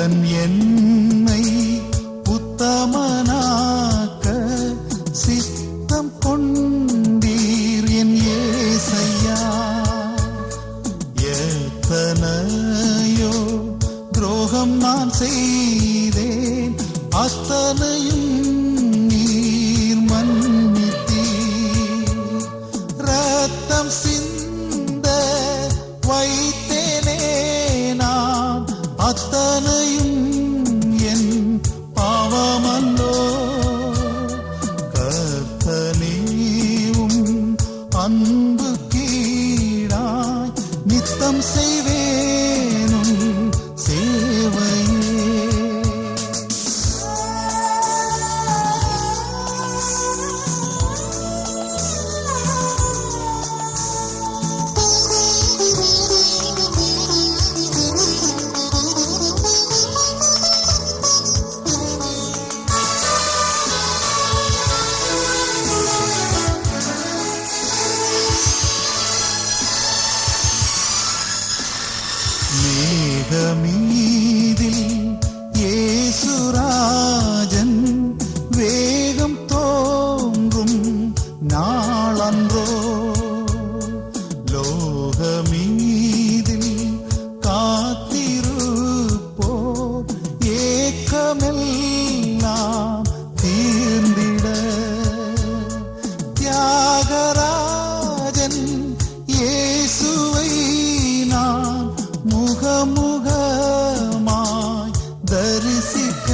தேவன் என்னை உத்தமனாக்க சித்தம் கொண்டீர் என் ஏசையா எத்தனையோ துரோகம் நான் செய்தேன் அத்தனையும் நீர் மன்னித்தீர் ரத்தம் சிந்த வைத்தேனே நான் அத்தனையும் என் பாவமல்லோ கர்த்தனேவும் அன்பு கீழாய் நித்தம் செய்வேனும் சேவையே மேகமீதில் ஏசுராஜன் வேகம் தோன்றும் நாளன்றோ லோகமீதில் காத்திருப்போ ஏக்கமெல்லாம் தீர்ந்திட தியாகராஜன் இயேசுவை நான் முகமுகமாய் தரிசிக்க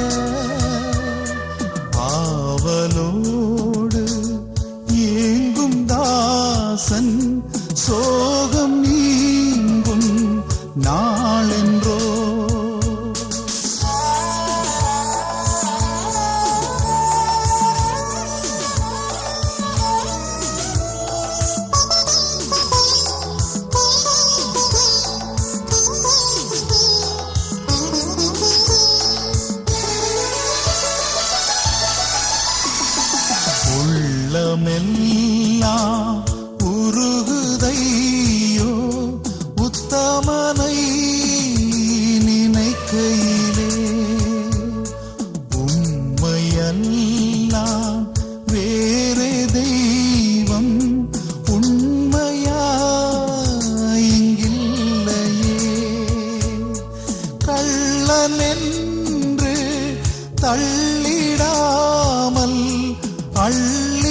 ஆவலோடு ஏங்கும் தாசன் சோகம் நீங்கும் நாளென்றோ உள்ளமெல்லாம் உருகுதையோ உத்தமனை நினைக்கையிலே உம்மையெல்லாம் வேறே தெய்வம் உண்மையாயிங்கில்லையே கள்ளன் என்று தள்ளிடாமல் அள்ளி